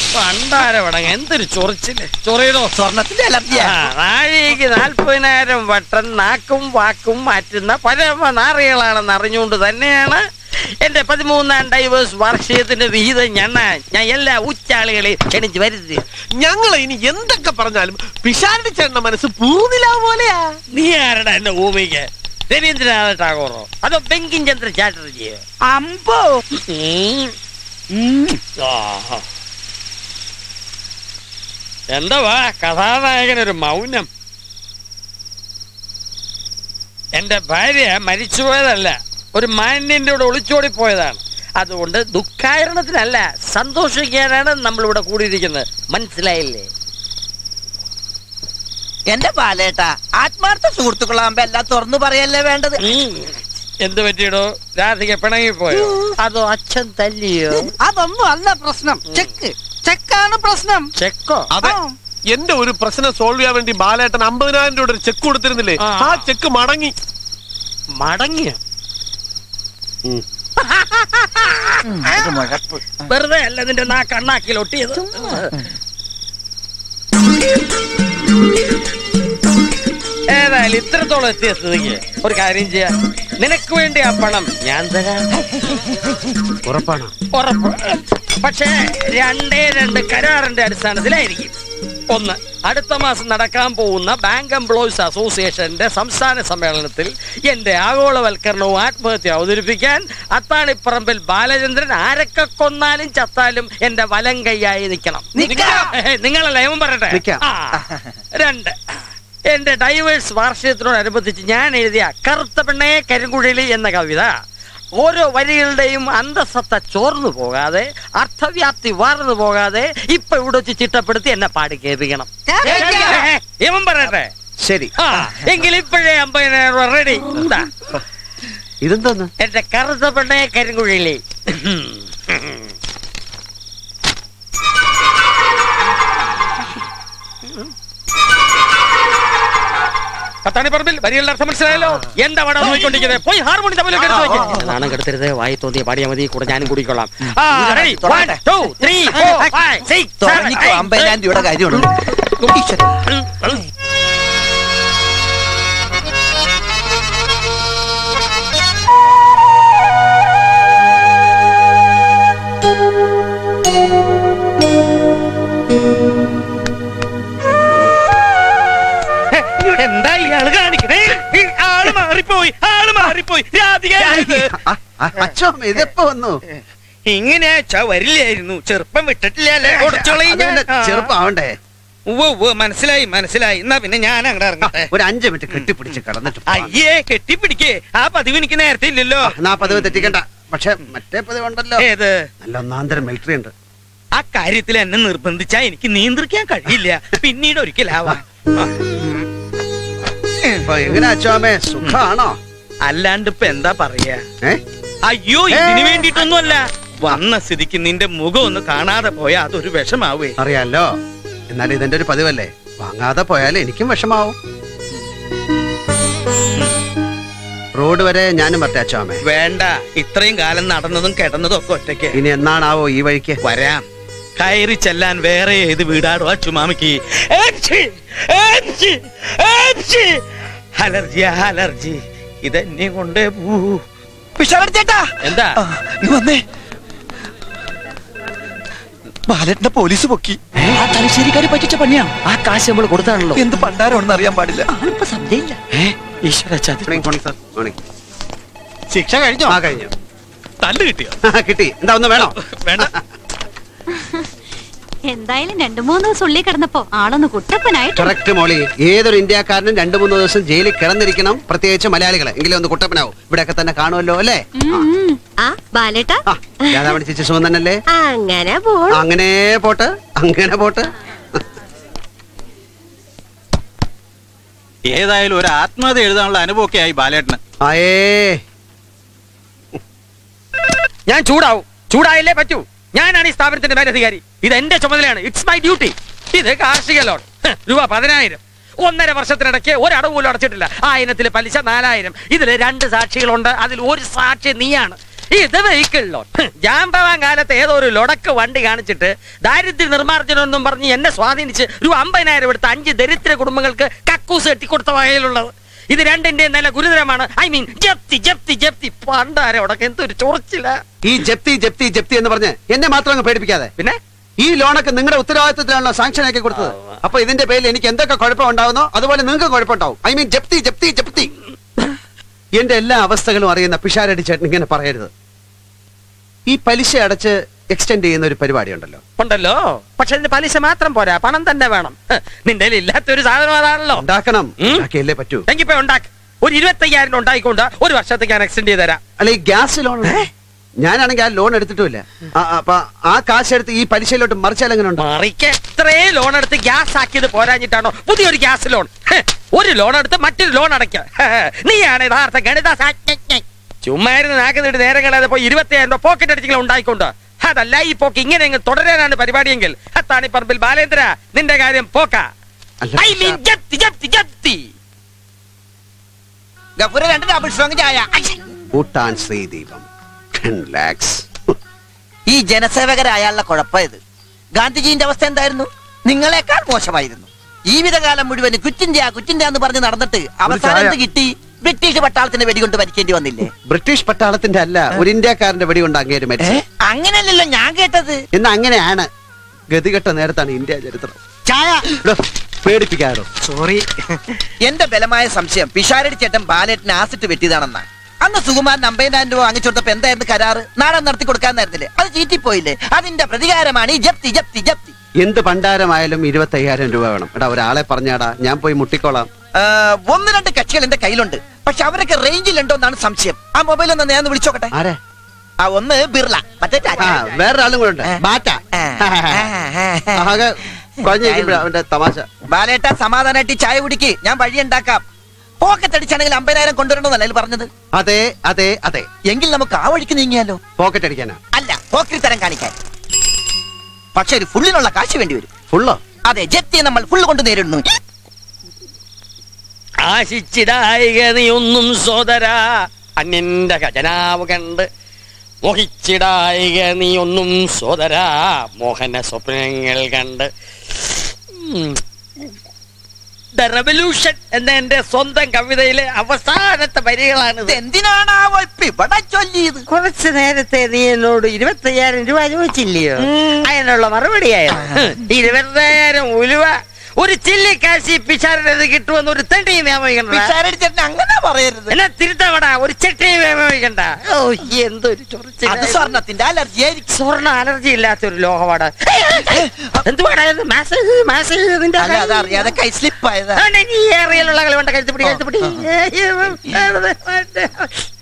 പണ്ടാരവടങ്ങ എന്തൊരു ചൊറിച്ചില് ചൊറിയണോ സ്വർണത്തിന്റെ അലർജിയാ ആ, നാഴികയ്ക്ക് നാൽപ്പതിനായിരം വട്ടം നാക്കും വാക്കും മാറ്റുന്ന പരമ നാറികളാണെന്ന് അറിഞ്ഞുകൊണ്ട് തന്നെയാണ് എന്റെ പതിമൂന്നാം ഡൈവേഴ്സ് വാർഷികത്തിന്റെ വിഹിതം ഞണ്ണാൻ ഞാൻ എല്ലാ ഉച്ചാളികളെയും ക്ഷണിച്ച് വരുത്തി ഞങ്ങൾ ഇനി എന്തൊക്കെ പറഞ്ഞാലും പിഷാരടി ചേട്ടന്റെ മനസ്സ് പൂർണ്ണില പോലെയാ നീ ആരടാ എന്റെ ഭൂമിക്ക് രവീന്ദ്രനാഥ ടാഗോറോ അതോ ബങ്കിം ചന്ദ്ര ചാറ്റർജിയോ അമ്പോ ഉം. ഉം. ആഹാ. എന്തുവാ കഥാനായകനൊരു മൗനം എന്റെ ഭാര്യ മരിച്ചുപോയതല്ല ഒരു മാന്യന്റെ കൂടെ ഒളിച്ചോടി പോയതാണ് അതുകൊണ്ട് ദുഃഖാരണത്തിനല്ല സന്തോഷിക്കാനാണ് നമ്മളിവിടെ കൂടിയിരിക്കുന്നത് മനസ്സിലായില്ലേ എന്റെ പാലേട്ടാ ആത്മാർത്ഥ സുഹൃത്തുക്കളാകുമ്പോ എല്ലാം തുറന്നു പറയല്ലേ വേണ്ടത് ഉം. എന്ത് പറ്റിയിടോ രാധിക പിണങ്ങിപ്പോയോ അതോ അച്ഛൻ തല്ലിയോ അതൊന്നും അല്ല പ്രശ്നം ചെക്ക് ചെക്കാണ് പ്രശ്നം ചെക്കോ അതെ ആ. എന്റെ ഒരു പ്രശ്നം സോൾവ് ചെയ്യാൻ വേണ്ടി ബാലേട്ടൻ അമ്പതിനായിരം രൂപയുടെ ഒരു ചെക്ക് കൊടുത്തിരുന്നില്ലേ ആ. ആ ചെക്ക് മടങ്ങി മടങ്ങിയ ഉം, ഒരു മുഴപ്പ്. വെറുതെ അല്ല നിന്റെ നാ കണ്ണാക്കിൽ ഒട്ടിയത് ഏതായാലും ഇത്രത്തോളം എത്തിയ സ്ഥിതിക്ക് ഒരു കാര്യം ചെയ്യാം നിനക്ക് വേണ്ടി ആ പണം ഞാൻ തരാം ഉറപ്പാണ് ഉറപ്പ് പക്ഷേ രണ്ടേ രണ്ട് കരാറിന്റെ അടിസ്ഥാനത്തിലായിരിക്കും ഒന്ന് അടുത്ത മാസം നടക്കാൻ പോകുന്ന ബാങ്ക് എംപ്ലോയീസ് അസോസിയേഷന്റെ സംസ്ഥാന സമ്മേളനത്തിൽ എന്റെ ആഗോളവൽക്കരണവും ആത്മഹത്യ അവതരിപ്പിക്കാൻ അത്താണിപ്പറമ്പിൽ ബാലചന്ദ്രൻ ആരൊക്കെ കൊന്നാലും ചത്താലും എന്റെ വലം കൈയായി നിൽക്കണം നിക്കാം. നിങ്ങളല്ല ഏവൻ പറയട്ടെ നിക്കാം. ആ, രണ്ട് എന്റെ ഡൈവേഴ്സ് വാർഷികത്തിനോടനുബന്ധിച്ച് ഞാൻ എഴുതിയ കറുത്ത പെണ്ണേ കരിങ്കുഴലി എന്ന കവിത ഓരോ വരികളുടെയും അന്തസത്ത ചോർന്നു പോകാതെ അർത്ഥവ്യാപ്തി വാർന്നു പോകാതെ ഇപ്പൊ ഇവിടെ വെച്ച് ചിട്ടപ്പെടുത്തി എന്നെ പാടി കേൾപ്പിക്കണം കേൾപ്പിക്കാം. ഇവൻ പറയട്ടെ ശരി ആ എങ്കിൽ ഇപ്പോഴേ അമ്പതിനായിരം രൂപ റെഡി എന്താ ഇതെന്തോന്ന് എന്റെ കറുത്ത പെണ്ണേ കരിങ്കുഴലി പത്താണിപ്പറമ്പിൽ വരികളുടെ അർത്ഥം മനസ്സിലായല്ലോ എന്താ വട നോക്കിക്കൊണ്ടിരിക്കുന്നത് പോയി ഹാർമോണി തമ്മിലൊക്കെ എടുത്ത് വെക്ക്. നാണം കെടുത്തരുത് വായി തോന്നിയ പാടിയാ മതി കൂടെ ഞാനും കുടിക്കൊള്ളാം ആ, ready? One, two, three, four, five, six, seven, തുടങ്ങിക്കോ eight, അമ്പതിനായിരം രൂപയുടെ കാര്യമുള്ളൂ ഈശ്വരാ. ഇവിടെ എന്താ ഇയാള് കാണിക്കണേ ഈ ആള് മാറിപ്പോയി ആള് മാറിപ്പോയി രാധിക അച്ഛോ ഇതിപ്പോ വന്നു ഇങ്ങനെ അച്ഛാ വരില്ലായിരുന്നു ചെറുപ്പം വിട്ടിട്ടില്ലല്ലേ കൊടുത്തോളീ അത് പിന്നെ ചെറുപ്പാവണ്ടേ ഉവ്വ് ഉവ്വ് മനസ്സിലായി മനസ്സിലായി എന്നാ പിന്നെ ഞാൻ അങ്ങോട്ട് ഇറങ്ങട്ടെ ഒരു അഞ്ച് മിനിറ്റ് കെട്ടിപ്പിടിച്ച് കിടന്നിട്ട് പോവാം. അയ്യേ കെട്ടിപ്പിടിക്കേ ആ പതിവ് എനിക്ക് നേരത്തെ ഇല്ലല്ലോ എന്നാ പതിവ് തെറ്റിക്കണ്ട പക്ഷെ മറ്റേ പതിവുണ്ടല്ലോ ഏത് നല്ല ഒന്നാന്തരം മിലിറ്ററി ഉണ്ട് ആ കാര്യത്തിൽ എന്നെ നിർബന്ധിച്ചാ എനിക്ക് നിയന്ത്രിക്കാൻ കഴിയില്ല പിന്നീട് ഒരിക്കലാവാം ആ. അപ്പൊ എങ്ങനെ അച്ഛാമേ സുഖാണോ അല്ലാണ്ട് ഇപ്പൊ എന്താ പറയാ ഏ അയ്യോ ഇതിനു വേണ്ടിയിട്ടൊന്നുമല്ല വന്ന സ്ഥിതിക്ക് നിന്റെ മുഖം ഒന്ന് കാണാതെ പോയാ അതൊരു വിഷമാവേ അറിയാലോ എന്നാൽ ഇതെന്റെ ഒരു പതിവല്ലേ വാങ്ങാതെ പോയാൽ എനിക്കും വിഷമാവും റോഡ് വരെ ഞാനും വരട്ടെ അച്ഛാമേ വേണ്ട ഇത്രയും കാലം നടന്നതും കിടന്നതും ഒക്കെ ഒറ്റയ്ക്ക് ഇനി എന്നാണാവോ ഈ വഴിക്ക് വരാം കയറി ചെല്ലാൻ വേറെ ഏത് വീടാടോ ആ ചുമാമിക്ക് ഏച്ചി, ഏച്ചി, ഏച്ചി. അലർജി അലർജി ഇതെന്നെ കൊണ്ടേ പൂ പിഷാരടി ചേട്ടാ എന്താ ആ, നീ വന്നേ ബാലേട്ടന്റെ പോലീസ് പൊക്കി ആ തലശ്ശേരിക്കാര് പറ്റിച്ച പണിയാ ആ കാശ് നമ്മൾ കൊടുത്താണല്ലോ എന്ത് പണ്ടാരമാണെന്ന് അറിയാൻ പാടില്ല ആളിപ്പോ സദ്യയില്ല ഈശ്വര ചതി മോർണിംഗ് മോർണിംഗ് സർ മോർണിംഗ് ശിക്ഷ കഴിഞ്ഞോ ആ കഴിഞ്ഞു തല്ല് കിട്ടിയോ കിട്ടി എന്താ ഒന്ന് വേണോ വേണ്ട എന്തായാലും രണ്ടു മൂന്ന് ദിവസം ഉള്ളിൽ കിടന്നപ്പോ ആളൊന്ന് കുട്ടപ്പനായിട്ട് കറക്റ്റ് മോളി ഏതൊരു ഇന്ത്യക്കാരനും രണ്ടു മൂന്ന് ദിവസം ജയിലിൽ കിടന്നിരിക്കണം പ്രത്യേകിച്ച് മലയാളികളെ എങ്കിലും ഒന്ന് കുട്ടപ്പനാവും ഇവിടെയൊക്കെ തന്നെ കാണുമല്ലോ അല്ലേ ആ ബാലേട്ടാ ആ രാധാമണി ചേച്ചി സുഖം തന്നെയല്ലേ അങ്ങനെ പോണു അങ്ങനെ പോട്ട് അങ്ങനെ പോട്ട് ഏതായാലും ഒരു ആത്മഹത്യ എഴുതാനുള്ള അനുഭവമൊക്കെ ആയി ബാലേട്ടന് ആയേ ഞാൻ ചൂടാവും ചൂടായില്ലേ പറ്റൂ ഞാനാണ് ഈ സ്ഥാപനത്തിന്റെ മേലധികാരി ഇത് എന്റെ ചുമതലയാണ് ഇറ്റ്സ് മൈ ഡ്യൂട്ടി ഇത് കാർഷിക ലോൺ ഹ്, രൂപ പതിനായിരം ഒന്നര വർഷത്തിനിടയ്ക്ക് ഒരടവ് പോലും അടച്ചിട്ടില്ല ആ ഇനത്തിൽ പലിശ നാലായിരം ഇതിൽ രണ്ട് സാക്ഷികളുണ്ട് അതിൽ ഒരു സാക്ഷി നീയാണ് ഇത് വെഹിക്കിൾ ലോൺ ജാമ്പവാൻ കാലത്ത് ഏതോ ഒരു ലൊടക്ക് വണ്ടി കാണിച്ചിട്ട് ദാരിദ്ര്യ നിർമ്മാർജ്ജനം എന്നും പറഞ്ഞ് എന്നെ സ്വാധീനിച്ച് ഒരു അമ്പതിനായിരം എടുത്ത് അഞ്ച് ദരിദ്ര കുടുംബങ്ങൾക്ക് കക്കൂസ് കെട്ടിക്കൊടുത്ത വകയിലുള്ളത് ഇത് രണ്ടിന്റെ നില ഗുരുതരമാണ് ഐ മീൻ ജപ്തി ജപ്തി ജപ്തി പണ്ടാരെ ഉടക്കം എന്തൊരു ചൊറച്ചില്ല ഈ ജപ്തി ജപ്തി ജപ്തി എന്ന് പറഞ്ഞ് എന്നെ മാത്രം അങ്ങ് പേടിപ്പിക്കാതെ പിന്നെ ഈ ലോണൊക്കെ നിങ്ങളുടെ ഉത്തരവാദിത്തത്തിലാണല്ലോ സാങ്ഷൻ ആക്കി കൊടുത്തത് അപ്പൊ ഇതിന്റെ പേരിൽ എനിക്ക് എന്തൊക്കെ കുഴപ്പം ഉണ്ടാവുന്നോ അതുപോലെ നിങ്ങൾക്ക് കുഴപ്പമുണ്ടാവും ഐ മീൻ ജപ്തി ജപ്തി ജപ്തി എന്റെ എല്ലാ അവസ്ഥകളും അറിയുന്ന പിഷാരടി ചേട്ടൻ ഇങ്ങനെ പറയരുത് ഈ പലിശ അടച്ച് എക്സ്റ്റെൻഡ് ചെയ്യുന്ന ഒരു പരിപാടി ഉണ്ടല്ലോ ഉണ്ടല്ലോ പക്ഷെ അതിന്റെ പലിശ മാത്രം പോരാ പണം തന്നെ വേണം ഹ്, നിന്റെ കയ്യിൽ ഇല്ലാത്തൊരു സാധനം അതാണല്ലോ ഉണ്ടാക്കണം ഉം. ഉണ്ടാക്കിയല്ലേ പറ്റൂ എങ്കിപ്പോ ഉണ്ടാക്ക് ഒരു ഇരുപത്തയ്യായിരം ഉണ്ടായിക്കൊണ്ട് ഒരു വർഷത്തേക്ക് ഞാൻ എക്സ്റ്റെൻഡ് ചെയ്ത് തരാം അല്ല ഈ ഗ്യാസ് ലോൺ ഞാനാണെങ്കിൽ ആ ലോൺ എടുത്തിട്ടുമില്ല ആ, അപ്പൊ ആ കാശ് എടുത്ത് ഈ പലിശയിലോട്ട് മറിച്ചാൽ എങ്ങനെ ഉണ്ടാവും മറിക്ക് എത്രേ ലോൺ എടുത്ത് ഗ്യാസ് ആക്കിയത് പോരാഞ്ഞിട്ടാണോ പുതിയൊരു ഗ്യാസ് ലോൺ ഹ്, ഒരു ലോൺ എടുത്ത് മറ്റൊരു ലോൺ അടയ്ക്ക നീയാണ് യഥാർത്ഥ ഗണിത ശാസ്ത്രജ്ഞൻ. ചുമ്മാ ഇരുന്ന് നാക്കുന്നിട്ട് നേരം കളയാതെ പോയി ഇരുപത്തിയായിരം രൂപ പോക്കറ്റ് അടിച്ചിങ്ങനെ ഉണ്ടായിക്കൊണ്ട് അതല്ല ഈ പോക്ക് ഇങ്ങനെ അങ്ങ് തുടരാനാണ് പരിപാടിയെങ്കിൽ അത്താണിപ്പറമ്പിൽ ബാലേന്ദ്ര നിന്റെ കാര്യം പോക്ക അല്ല, ഐ മീൻ ജപ്തി ജപ്തി ജപ്തി ഗഫൂര് രണ്ട് ഡബിൾ സ്ട്രോങ് ചായ ഐ. ഭൂട്ടാൻ ശ്രീദീപം ടെൻ ലാക്സ് ഈ ജനസേവകരായുള്ള കുഴപ്പം ഇത് ഗാന്ധിജീന്റെ അവസ്ഥ എന്തായിരുന്നു നിങ്ങളെക്കാൾ മോശമായിരുന്നു ജീവിതകാലം മുഴുവൻ കുറ്റിന്ത്യ കുറ്റിന്ത്യ എന്ന് പറഞ്ഞ് നടന്നിട്ട് അവസാനം ചായ. എന്ത് കിട്ടി ബ്രിട്ടീഷ് പട്ടാളത്തിന് വെടികൊണ്ട് മരിക്കേണ്ടി വന്നില്ലേ ബ്രിട്ടീഷ് പട്ടാളത്തിന്റെ അല്ല ഒരു ഇന്ത്യക്കാരന്റെ വെടി കൊണ്ട് അങ്ങേര് ഏ? മരിച്ചു അങ്ങനെയല്ലല്ലോ ഞാൻ കേട്ടത് എന്നാ അങ്ങനെയാണ് ഗതികെട്ട നേരത്താണ് ഇന്ത്യ ചരിത്രം ചായ എടോ, പേടിപ്പിക്കാറോ സോറി എന്റെ ബലമായ സംശയം പിഷാരടി ചേട്ടൻ ബാലേട്ടിന് ആസിട്ട് വെട്ടിയതാണെന്നാ അന്ന് സുകുമാരൻ അമ്പതിനായിരം രൂപ വാങ്ങിച്ചു കൊടുത്തപ്പോ എന്തായിരുന്നു കരാറ് നാടൻ നടത്തി കൊടുക്കാന്നായിരുന്നില്ലേ അത് ചീറ്റിപ്പോയില്ലേ അതിന്റെ പ്രതികാരമാണ് ഈ ജപ്തി ജപ്തി ജപ്തി എന്ത് പണ്ടാരമായാലും ഇരുപത്തി അയ്യായിരം രൂപ വേണം എടാ ഒരാളെ പറഞ്ഞാടാ ഞാൻ പോയി മുട്ടിക്കോളാം ആ, ഒന്ന് രണ്ട് കക്ഷികൾ എന്റെ കയ്യിലുണ്ട് പക്ഷെ അവരൊക്കെ റേഞ്ചിലുണ്ടോ എന്നാണ് സംശയം ആ മൊബൈൽ ഒന്ന് ഞാൻ ഒന്ന് വിളിച്ചോക്കട്ടെ ആരെ ആ ഒന്ന് ബിർള മറ്റേ ടാറ്റ. ആ വേറൊരാളും കൂടെ ഉണ്ട് ഏ. ബാറ്റ ആ, ആ, ആ, ആ. ആകെ കുഴഞ്ഞിരിക്കുമ്പോഴാ അവന്റെ തമാശ ബാലേട്ട സമാധാനമായിട്ട് ഈ ചായ കുടിക്ക് ഞാൻ വഴി ഉണ്ടാക്കാം പോക്കറ്റ് അടിച്ചാണെങ്കിൽ അമ്പതിനായിരം കൊണ്ടുവരണമെന്നല്ല അതിൽ പറഞ്ഞത് അതെ അതെ അതെ എങ്കിൽ നമുക്ക് ആ വഴിക്ക് നീങ്ങിയാലോ പോക്കറ്റ് അടിക്കാനാ അല്ല പോക്കരി തരം കാണിക്കാൻ പക്ഷെ ഒരു ഫുള്ളിനുള്ള കാശ് വേണ്ടി വരും ഫുള്ളോ അതെ ജപ്തിയെ നമ്മൾ ഫുള്ള് കൊണ്ട് നേരിടുന്നു ആശിച്ചിടായിക നീ ഒന്നും സോദര അന്യന്റെ ഖജനാവ് കണ്ട് മോഹിച്ചിടായിക നീ ഒന്നും സോദര മോഹന സ്വപ്നങ്ങൾ കണ്ട് ദ റെവല്യൂഷൻ എന്ന എന്റെ സ്വന്തം കവിതയിലെ അവസാനത്തെ വരികളാണ് ഇത് എന്തിനാണാവോ ഇപ്പൊ ഇവിടെ ചൊല്ലിയത് കുറച്ചു നേരത്തെ നീ എന്നോട് ഇരുപത്തയ്യായിരം രൂപ ചോദിച്ചില്ലയോ അതിനുള്ള മറുപടിയായിരുന്നു ഇരുപത്തയ്യായിരം ഉലുവ ഒരു ചില്ലിക്കാശി പിശാരത് കിട്ടുമെന്ന് ഒരു തെണ്ടി നിയമിക്കണ്ട പിഷാരടി ചേട്ടൻ അങ്ങനെ പറയരുത് എന്നാ തിരുത്തവടാ ഒരു ചട്ടി നിയമിക്കണ്ട ഓ എന്തൊരു അത് ചൊറിച്ചിൽ സ്വർണത്തിന്റെ അലർജി ആയിരിക്കും സ്വർണ്ണ അലർജി ഇല്ലാത്ത ഒരു ലോഹവാടാ എന്തുവാടാ ഇത്? മാസേജ് മാസേജ് നിന്റെ അല്ല അത് അറിയാതെ കൈ സ്ലിപ്പ് ആയതാ ഈ ഏറിയലുള്ള കളി വേണ്ട കഴുത്തുപിടി കഴുത്തുപിടി